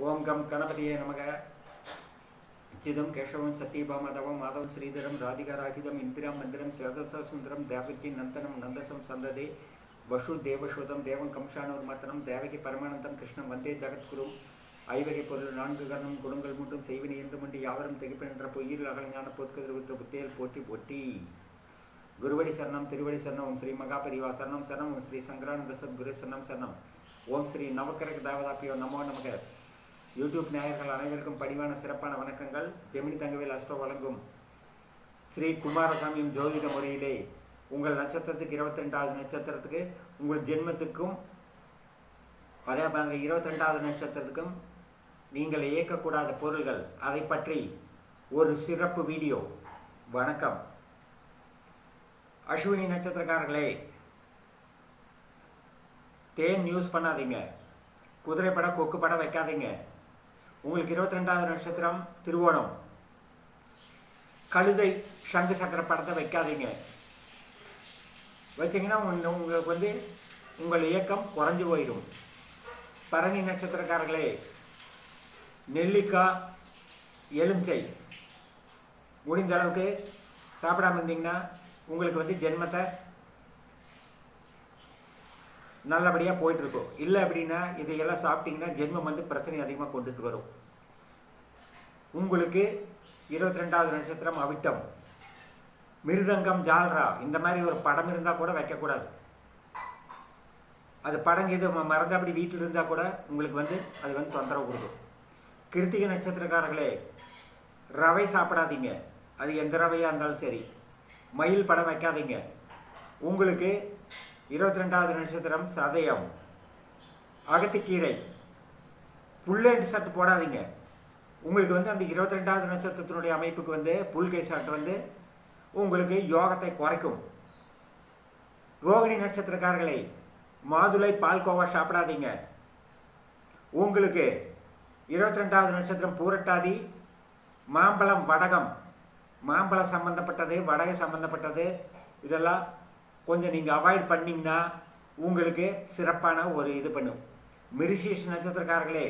ஓம் come கணபதியே நமக சிதம் கேசவம் சத்யபாமதவம் மாதவம் ஸ்ரீதரம் ராதிகாராகிதம் இந்திரம் மந்திரம் சேதச சுந்தரம் தேவகி நந்தனம் நந்தசம் சந்ததே வசு தேவசோதம் தேவம் கம்சானோர்மத்தனம் தேவகி பரமானந்தம் கிருஷ்ணம் வந்தே ஜெகத்குரு ஐவகை பொருள் நான்கு கரணம் குணங்கள் மூன்றும் செய்வினை என்று மண்டி யாவரும் திகைப்பன் என்ற பொய்யில் அகலஞான போத்கதிர் விற்ற புத்தேல் போட்டி போட்டி குருவடி சரணம் திருவடி சரணம் ஓம் ஸ்ரீ மகாபரிவா சரணம் சரணம் ஓம் ஸ்ரீ சங்கரானந்த சத்குரு சரணம் சரணம் ஓம் ஸ்ரீ நவக்கரக தேவதாப்பியோ நமோ நமக யூடியூப் நேயர்கள் அனைவருக்கும் பணிவான சிறப்பான வணக்கங்கள் ஜெமினி தங்கவேல் அஸ்ட்ரோ வழங்கும் ஸ்ரீ குமாரசாமியும் ஜோதிட முறையிலே உங்கள் நட்சத்திரத்துக்கு இருபத்தி ரெண்டாவது நட்சத்திரத்துக்கு உங்கள் ஜென்மத்துக்கும் அதே மாதிரி இருபத்தி ரெண்டாவது நட்சத்திரத்துக்கும் நீங்கள் இயக்கக்கூடாத பொருள்கள் அதை பற்றி ஒரு சிறப்பு வீடியோ வணக்கம் அஸ்வினி நட்சத்திரக்காரர்களே தேன் யூஸ் பண்ணாதீங்க குதிரை படம் கொக்கு படம் வைக்காதீங்க உங்களுக்கு இருபத்தி ரெண்டாவது நட்சத்திரம் திருவோணம் கழுதை சங்கு சக்கர படத்தை வைக்காதீங்க வச்சிங்கன்னா உங்க- உங்களுக்கு வந்து உங்கள் இயக்கம் குறைஞ்சு போயிடும் பரணி நட்சத்திரக்காரர்களே நெல்லிக்காய் எலுமிச்சை முடிந்த அளவுக்கு சாப்பிடாம இருந்தீங்கன்னா உங்களுக்கு வந்து ஜென்மத்தை நல்லபடியாக போயிட்டு இருக்கும் இல்லை அப்படின்னா இதையெல்லாம் சாப்பிட்டீங்கன்னா ஜென்மம் வந்து பிரச்சனை அதிகமாக கொண்டுட்டு வரும் உங்களுக்கு இருபத்தி ரெண்டாவது நட்சத்திரம் அவிட்டம் மிருதங்கம் ஜால்ரா இந்த மாதிரி ஒரு படம் இருந்தால் கூட வைக்கக்கூடாது அது படம் இது ம- மறந்தபடி வீட்டில் இருந்தால் கூட உங்களுக்கு வந்து அது வந்து தொந்தரவு கொடுக்கும் கிருத்திகை நட்சத்திரக்காரர்களே ரவை சாப்பிடாதீங்க அது எந்த ரவையாக இருந்தாலும் சரி மயில் படம் வைக்காதீங்க உங்களுக்கு இருபத்தி ரெண்டாவது நட்சத்திரம் சதயம் அகத்திக்கீரை புல்லட் ஷர்ட் போடாதீங்க உங்களுக்கு வந்து அந்த இருபத்தி ரெண்டாவது நட்சத்திரத்தினுடைய அமைப்புக்கு வந்து புல்கை ஷர்ட் வந்து உங்களுக்கு யோகத்தை குறைக்கும் ரோகிணி நட்சத்திரக்காரர்களே மாதுளை பால்கோவா சாப்பிடாதீங்க உங்களுக்கு இருபத்தி ரெண்டாவது நட்சத்திரம் பூரட்டாதி மாம்பழம் வடகம் மாம்பழம் சம்பந்தப்பட்டது வடகை சம்பந்தப்பட்டது இதெல்லாம் கொஞ்சம் நீங்கள் அவாய்ட் பண்ணிங்கன்னா உங்களுக்கு சிறப்பான ஒரு இது பண்ணும் மிருசீஷ் நட்சத்திரக்காரர்களே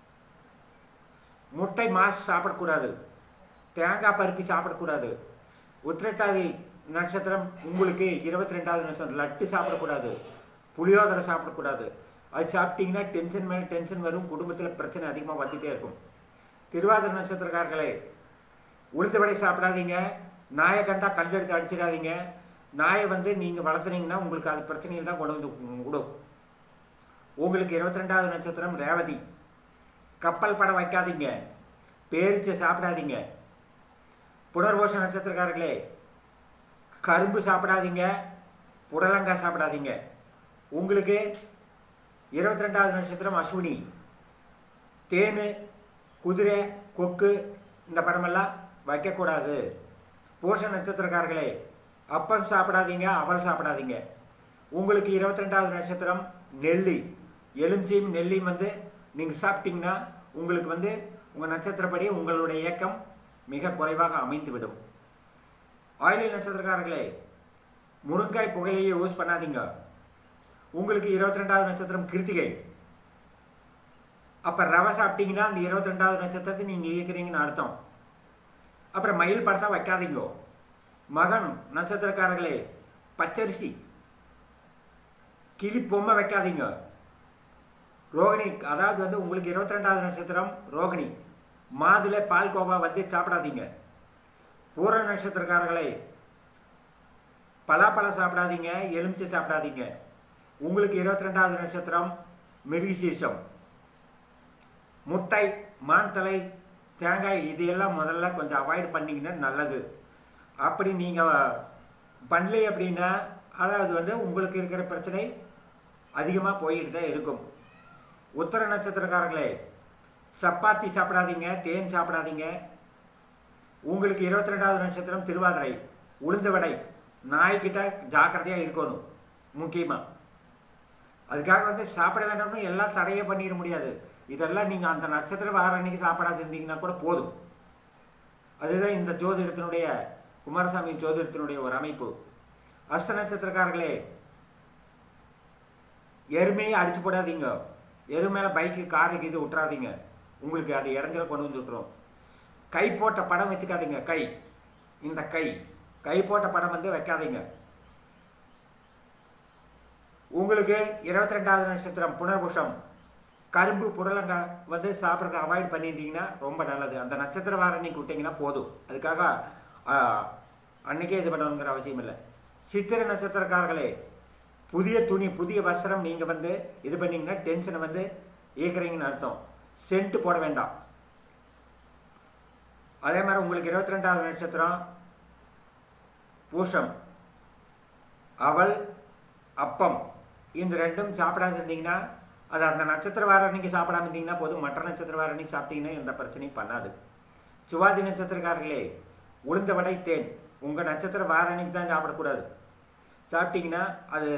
முட்டை மாஸ் சாப்பிடக்கூடாது தேங்காய் பருப்பி சாப்பிடக்கூடாது உத்திரட்டாதி நட்சத்திரம் உங்களுக்கு இருபத்தி ரெண்டாவது நட்சத்திரம் லட்டு சாப்பிடக்கூடாது புளியோதரை சாப்பிடக்கூடாது அது சாப்பிட்டீங்கன்னா டென்ஷன் மேலே டென்ஷன் வரும் குடும்பத்தில் பிரச்சனை அதிகமாக வந்துகிட்டே இருக்கும் திருவாதிரை நட்சத்திரக்காரர்களே உளுத்து வடை சாப்பிடாதீங்க நாயை கண்டா கல் எடுத்து அடிச்சிடாதீங்க நாயை வந்து நீங்கள் வளர்த்துனீங்கன்னா உங்களுக்கு அது பிரச்சனையில் தான் கொண்டு வந்து விடும் உங்களுக்கு இருபத்தி ரெண்டாவது நட்சத்திரம் ரேவதி கப்பல் படம் வைக்காதீங்க பேரிச்சை சாப்பிடாதீங்க புனர்வோஷ நட்சத்திரக்காரர்களே கரும்பு சாப்பிடாதீங்க புடலங்காய் சாப்பிடாதீங்க உங்களுக்கு இருபத்தி ரெண்டாவது நட்சத்திரம் அஸ்வினி தேனு குதிரை கொக்கு இந்த படமெல்லாம் வைக்கக்கூடாது பூச நட்சத்திரக்காரர்களே அப்பம் சாப்பிடாதீங்க அவல் சாப்பிடாதீங்க உங்களுக்கு இருபத்தி ரெண்டாவது நட்சத்திரம் நெல்லி எலுமிச்சையும் நெல்லியும் வந்து நீங்கள் சாப்பிட்டீங்கன்னா உங்களுக்கு வந்து உங்கள் நட்சத்திரப்படி உங்களுடைய இயக்கம் மிக குறைவாக அமைந்து விடும் ஆயிலி நட்சத்திரக்காரர்களே முருங்காய் புகையிலையை யூஸ் பண்ணாதீங்க உங்களுக்கு இருபத்தி ரெண்டாவது நட்சத்திரம் கிருத்திகை அப்போ ரவை சாப்பிட்டீங்கன்னா அந்த இருபத்தி ரெண்டாவது நட்சத்திரத்தை நீங்கள் இயக்குறீங்கன்னு அர்த்தம் அப்புறம் மயில் படத்தை வைக்காதீங்க மகன் நட்சத்திரக்காரர்களே பச்சரிசி கிளி பொம்மை வைக்காதீங்க ரோகிணி அதாவது வந்து உங்களுக்கு இருபத்தி ரெண்டாவது நட்சத்திரம் ரோகிணி மாதுளை பால்கோவா வந்து சாப்பிடாதீங்க பூர நட்சத்திரக்காரர்களே பலாப்பழம் சாப்பிடாதீங்க எலுமிச்சை சாப்பிடாதீங்க உங்களுக்கு இருபத்தி ரெண்டாவது நட்சத்திரம் மிருகசீசம் முட்டை மான் தலை தேங்காய் இதையெல்லாம் முதல்ல கொஞ்சம் அவாய்ட் பண்ணிங்கன்னா நல்லது அப்படி நீங்கள் பண்ணலை அப்படின்னா அதாவது வந்து உங்களுக்கு இருக்கிற பிரச்சனை அதிகமாக போயிட்டு தான் இருக்கும் உத்தர நட்சத்திரக்காரர்களே சப்பாத்தி சாப்பிடாதீங்க தேன் சாப்பிடாதீங்க உங்களுக்கு இருபத்தி ரெண்டாவது நட்சத்திரம் திருவாதிரை உளுந்த வடை நாய்க்கிட்ட ஜாக்கிரதையாக இருக்கணும் முக்கியமாக அதுக்காக வந்து சாப்பிட வேண்டாம்னு எல்லாம் தடையே பண்ணிட முடியாது இதெல்லாம் நீங்கள் அந்த நட்சத்திரம் வார அன்னைக்கு சாப்பிடாது இருந்தீங்கன்னா கூட போதும் அதுதான் இந்த ஜோதிடத்தினுடைய குமாரசாமி ஜோதிடத்தினுடைய ஒரு அமைப்பு அஸ்த நட்சத்திரக்காரர்களே எருமையை அடிச்சு போடாதீங்க எரு மேலே பைக்கு காருக்கு இது விட்றாதீங்க உங்களுக்கு அது இடைஞ்சல கொண்டு வந்து விட்டுரும் கை போட்ட படம் வச்சுக்காதீங்க கை இந்த கை கை போட்ட படம் வந்து வைக்காதீங்க உங்களுக்கு இருபத்தி ரெண்டாவது நட்சத்திரம் புனர்புஷம் கரும்பு புடலங்காய் வந்து சாப்பிட்றத அவாய்ட் பண்ணிட்டீங்கன்னா ரொம்ப நல்லது அந்த நட்சத்திர வாரம் நீங்கள் விட்டீங்கன்னா போதும் அதுக்காக ஆ, அன்னைக்கே இது பண்ணணுங்கிற அவசியம் இல்லை சித்திரை நட்சத்திரக்காரர்களே புதிய துணி புதிய வஸ்திரம் நீங்கள் வந்து இது பண்ணீங்கன்னா டென்ஷனை வந்து ஈக்குறீங்கன்னு அர்த்தம் சென்ட் போட வேண்டாம் அதே மாதிரி உங்களுக்கு இருபத்தி ரெண்டாவது நட்சத்திரம் பூஷம் அவல் அப்பம் இந்த ரெண்டும் சாப்பிடாது இருந்தீங்கன்னா அது அந்த நட்சத்திர வாரம் அன்னைக்கு சாப்பிடாம இருந்தீங்கன்னா போதும் மற்ற நட்சத்திர வாரம் அன்னைக்கு சாப்பிட்டீங்கன்னா எந்த பிரச்சனையும் பண்ணாது சுவாதி நட்சத்திரக்காரர்களே உளுந்த வடை தேன் உங்கள் நட்சத்திர வார அன்னைக்கு தான் சாப்பிடக்கூடாது சாப்பிட்டீங்கன்னா அது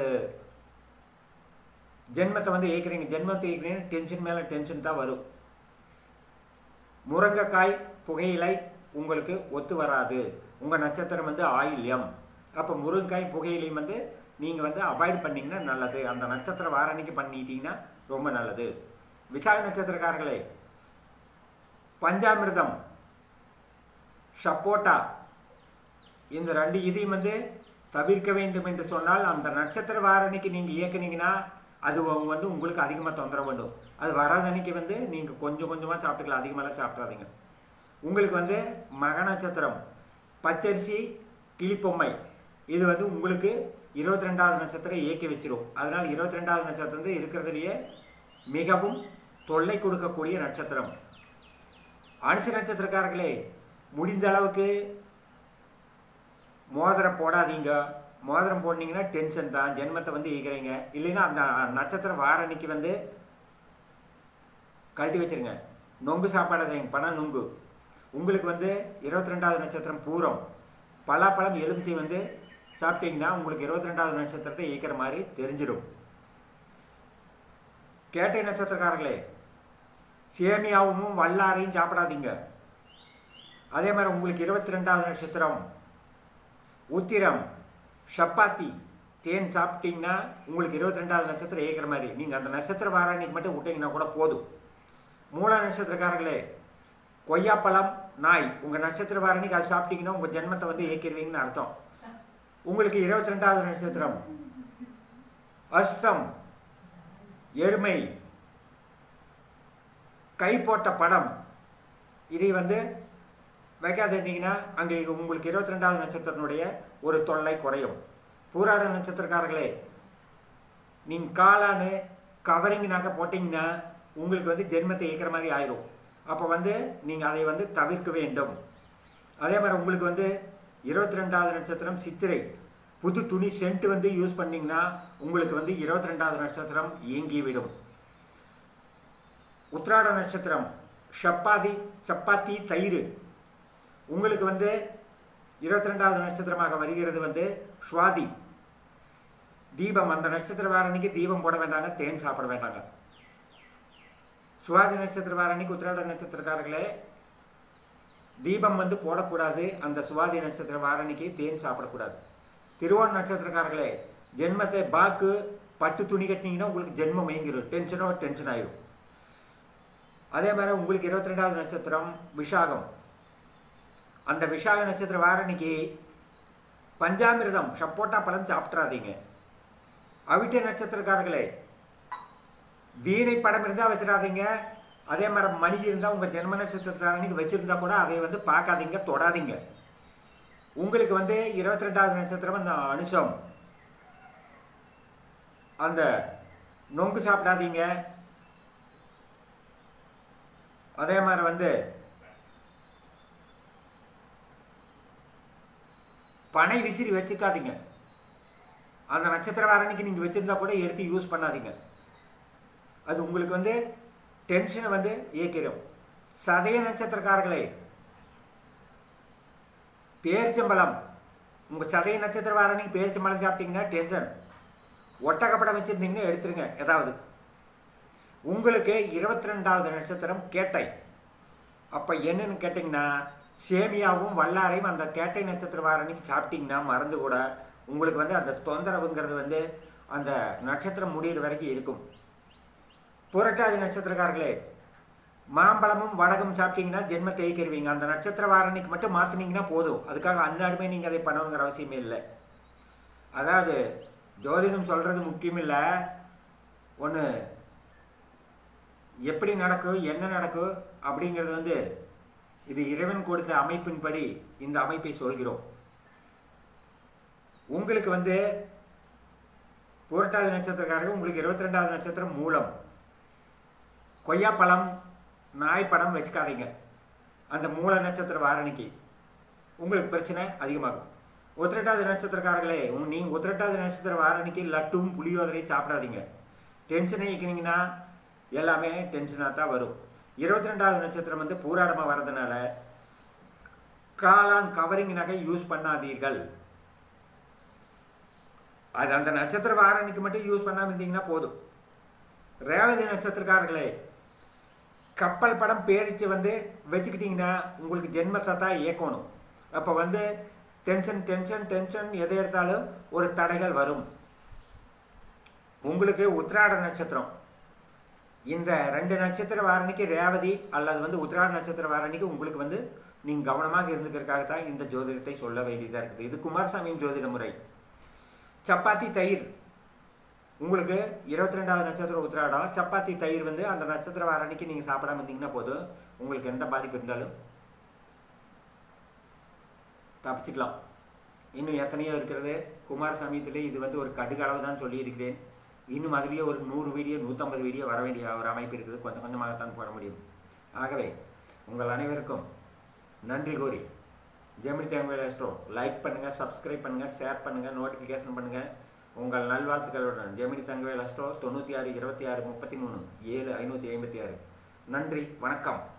ஜென்மத்தை வந்து ஏற்கிறீங்க ஜென்மத்தை ஏற்கிறீங்கன்னா டென்ஷன் மேலே டென்ஷன் தான் வரும் முருங்கைக்காய் புகையிலை உங்களுக்கு ஒத்து வராது உங்கள் நட்சத்திரம் வந்து ஆயில்யம் அப்போ முருங்கைக்காய் புகையிலையும் வந்து நீங்கள் வந்து அவாய்ட் பண்ணீங்கன்னா நல்லது அந்த நட்சத்திர வாரணிக்கு பண்ணிட்டீங்கன்னா ரொம்ப நல்லது விசாக நட்சத்திரக்காரர்களே பஞ்சாமிர்தம் சப்போட்டா இந்த ரெண்டு இதையும் வந்து தவிர்க்க வேண்டும் என்று சொன்னால் அந்த நட்சத்திர வாரணிக்கு நீங்கள் இயக்குனீங்கன்னா அது உங்க- வந்து உங்களுக்கு அதிகமாக தொந்தரவு பண்ணும் அது வராத அன்னைக்கு வந்து நீங்கள் கொஞ்சம் கொஞ்சமாக சாப்பிட்டுக்கலாம் அதிகமாகலாம் சாப்பிட்றாதீங்க உங்களுக்கு வந்து மக நட்சத்திரம் பச்சரிசி கிளிப்பொம்மை இது வந்து உங்களுக்கு இருபத்தி ரெண்டாவது நட்சத்திரம் இயக்கி வச்சிரும் அதனால் இருபத்தி ரெண்டாவது நட்சத்திரம் வந்து இருக்கிறதுலையே மிகவும் தொல்லை கொடுக்கக்கூடிய நட்சத்திரம் அனுச நட்சத்திரக்காரர்களே முடிந்த அளவுக்கு மோதிரம் போடாதீங்க மோதிரம் போட்டீங்கன்னா டென்ஷன் தான் ஜென்மத்தை வந்து ஈக்கிறீங்க இல்லைன்னா அந்த நட்சத்திரம் வார அன்னைக்கு வந்து கழட்டி வச்சிருங்க நொங்கு சாப்பாடாதீங்க பணம் நொங்கு உங்களுக்கு வந்து இருபத்தி ரெண்டாவது நட்சத்திரம் பூரம் பலாப்பழம் எலுமிச்சை வந்து சாப்பிட்டீங்கன்னா உங்களுக்கு இருபத்தி ரெண்டாவது நட்சத்திரத்தை ஈக்கிற மாதிரி தெரிஞ்சிடும் கேட்டை நட்சத்திரக்காரர்களே சேமியாவும் வல்லாரையும் சாப்பிடாதீங்க அதே மாதிரி உங்களுக்கு இருபத்தி ரெண்டாவது நட்சத்திரம் உத்திரம் சப்பாத்தி தேன் சாப்பிட்டீங்கன்னா உங்களுக்கு இருபத்தி ரெண்டாவது நட்சத்திரம் ஏற்கிற மாதிரி நீங்கள் அந்த நட்சத்திர வாராணிக்கு மட்டும் விட்டீங்கன்னா கூட போதும் மூல நட்சத்திரக்காரர்களே கொய்யாப்பழம் நாய் உங்கள் நட்சத்திர வாரணிக்கு அது சாப்பிட்டீங்கன்னா உங்கள் ஜென்மத்தை வந்து ஏக்கிடுவீங்கன்னு அர்த்தம் உங்களுக்கு இருபத்தி ரெண்டாவது நட்சத்திரம் அஸ்தம் எருமை கை போட்ட படம் இதை வந்து வைக்காதிருந்தீங்கன்னா அங்கே உங்களுக்கு இருபத்தி ரெண்டாவது நட்சத்திரத்தினுடைய ஒரு தொல்லை குறையும் பூராட நட்சத்திரக்காரர்களே நீங்கள் காளானு கவரிங் நகை போட்டிங்கன்னா உங்களுக்கு வந்து ஜென்மத்தை ஏற்கிற மாதிரி ஆயிரும் அப்போ வந்து நீங்கள் அதை வந்து தவிர்க்க வேண்டும் அதே மாதிரி உங்களுக்கு வந்து இருபத்தி ரெண்டாவது நட்சத்திரம் சித்திரை புது துணி சென்ட் வந்து யூஸ் பண்ணீங்கன்னா உங்களுக்கு வந்து இருபத்தி ரெண்டாவது நட்சத்திரம் இயங்கிவிடும் உத்திராட நட்சத்திரம் சப்பாத்தி சப்பாத்தி தயிர் உங்களுக்கு வந்து இருபத்தி ரெண்டாவது நட்சத்திரமாக வருகிறது வந்து சுவாதி தீபம் அந்த நட்சத்திர வாரணிக்கு தீபம் போட வேண்டாங்க தேன் சாப்பிட வேண்டாங்க சுவாதி நட்சத்திர வாரணிக்கு உத்திராட நட்சத்திரக்காரர்களே தீபம் வந்து போடக்கூடாது அந்த சுவாதி நட்சத்திர வாரணிக்கு தேன் சாப்பிடக்கூடாது திருவோண நட்சத்திரக்காரர்களே ஜென்மத்தை பாக்கு பட்டு துணி கட்டினீங்கன்னா உங்களுக்கு ஜென்மம் மயங்கிடும் டென்ஷனோ டென்ஷன் ஆயிடும் அதே மாதிரி உங்களுக்கு இருபத்தி ரெண்டாவது நட்சத்திரம் விஷாகம் அந்த விஷாக நட்சத்திர வாரணிக்கு பஞ்சாமிர்தம் சப்போட்டா பழம் சாப்பிட்றாதீங்க அவிட்ட நட்சத்திரக்காரர்களே வீணை படம் இருந்தால் வச்சிடாதீங்க அதே மாதிரி மணி இருந்தால் உங்கள் ஜென்ம நட்சத்திரக்காரனுக்கு வச்சுருந்தா கூட அதை வந்து பார்க்காதீங்க தொடாதீங்க உங்களுக்கு வந்து இருபத்தி ரெண்டாவது நட்சத்திரம் அந்த அனுஷம் அந்த நொங்கு சாப்பிடாதீங்க அதே மாதிரி வந்து பனை விசிறி வச்சுக்காதீங்க அந்த நட்சத்திர வாரணிக்கு நீங்கள் வச்சுருந்தா கூட எடுத்து யூஸ் பண்ணாதீங்க அது உங்களுக்கு வந்து டென்ஷனை வந்து இயக்கிடும் சதய நட்சத்திரக்காரர்களே பேரிச்சம்பழம் உங்கள் சதய நட்சத்திர வாரணிக்கு பேரிச்சம்பழம் சாப்பிட்டீங்கன்னா டென்ஷன் ஒட்டகப்படம் வச்சுருந்தீங்கன்னா எடுத்துருங்க ஏதாவது உங்களுக்கு இருபத்தி ரெண்டாவது நட்சத்திரம் கேட்டை அப்போ என்னன்னு கேட்டிங்கன்னா சேமியாவும் வல்லாரையும் அந்த கேட்டை நட்சத்திர வாரணிக்கு சாப்பிட்டீங்கன்னா மறந்து கூட உங்களுக்கு வந்து அந்த தொந்தரவுங்கிறது வந்து அந்த நட்சத்திரம் முடிகிற வரைக்கும் இருக்கும் புரட்டாதி நட்சத்திரக்காரர்களே மாம்பழமும் வடகம் சாப்பிட்டீங்கன்னா ஜென்ம தேய்க்கிருவீங்க அந்த நட்சத்திர வாரணிக்கு மட்டும் மாற்றினீங்கன்னா போதும் அதுக்காக அந்நாடுமே நீங்கள் அதை பண்ணணுங்கிற அவசியமே இல்லை அதாவது ஜோதிடம் சொல்கிறது முக்கியம் இல்லை ஒன்று எப்படி நடக்கும் என்ன நடக்கும் அப்படிங்கிறது வந்து இது இறைவன் கொடுத்த அமைப்பின்படி இந்த அமைப்பை சொல்கிறோம் உங்களுக்கு வந்து புரட்டாதி நட்சத்திரக்காரர்கள் உங்களுக்கு இருபத்தி ரெண்டாவது நட்சத்திரம் மூலம் கொய்யாப்பழம் நாய் படம் வச்சுக்காதீங்க அந்த மூல நட்சத்திர வாரணிக்கு உங்களுக்கு பிரச்சனை அதிகமாகும் உத்திரட்டாதி நட்சத்திரக்காரர்களே நீங்கள் உத்திரட்டாதி நட்சத்திர வாரணிக்கு லட்டும் புளியோதரையும் சாப்பிடாதீங்க டென்ஷனை இயக்கினீங்கன்னா எல்லாமே டென்ஷனாக தான் வரும் இருபத்தி ரெண்டாவது நட்சத்திரம் வந்து பூராடமாக வர்றதுனால காளான் கவரிங் நகை யூஸ் பண்ணாதீர்கள் அது அந்த நட்சத்திர வாரணிக்கு மட்டும் யூஸ் பண்ணாமல் இருந்தீங்கன்னா போதும் ரேவதி நட்சத்திரக்காரர்களே கப்பல் படம் பேரிச்சு வந்து வச்சுக்கிட்டிங்கன்னா உங்களுக்கு ஜென்மத்தை தான் இயக்கணும் அப்போ வந்து டென்ஷன் டென்ஷன் டென்ஷன் எதை எடுத்தாலும் ஒரு தடைகள் வரும் உங்களுக்கு உத்திராட நட்சத்திரம் இந்த ரெண்டு நட்சத்திர வாரணிக்கு ரேவதி அல்லது வந்து உத்திராட நட்சத்திர வாரணிக்கு உங்களுக்கு வந்து நீங்கள் கவனமாக இருந்துக்கிறதுக்காக தான் இந்த ஜோதிடத்தை சொல்ல வேண்டியதாக இருக்குது இது குமாரசாமியின் ஜோதிட முறை சப்பாத்தி தயிர் உங்களுக்கு இருபத்தி ரெண்டாவது நட்சத்திர உத்திராடம் சப்பாத்தி தயிர் வந்து அந்த நட்சத்திர வாரணிக்கு நீங்கள் சாப்பிடாம இருந்தீங்கன்னா போதும் உங்களுக்கு எந்த பாதிப்பு இருந்தாலும் தப்பிச்சுக்கலாம் இன்னும் எத்தனையோ இருக்கிறது குமாரசாமியத்திலே இது வந்து ஒரு கடுகளவு தான் சொல்லியிருக்கிறேன் இன்னும் அதுலேயே ஒரு நூறு வீடியோ நூற்றம்பது வீடியோ வர வேண்டிய ஒரு அமைப்பு இருக்குது கொஞ்சம் கொஞ்சமாகத்தான் போட முடியும் ஆகவே உங்கள் அனைவருக்கும் நன்றி கூறி ஜெமினி தேங்காய் ரெஸ்ட்ரோ லைக் பண்ணுங்கள் சப்ஸ்கிரைப் பண்ணுங்கள் ஷேர் பண்ணுங்கள் நோட்டிஃபிகேஷன் பண்ணுங்கள் உங்கள் நல்வாழ்த்துக்களுடன் ஜெமினி தங்கவேல் அஸ்ட்ரோ தொண்ணூற்றி ஆறு இருபத்தி ஆறு முப்பத்தி மூணு ஏழு ஐநூற்றி ஐம்பத்தி ஆறு நன்றி வணக்கம்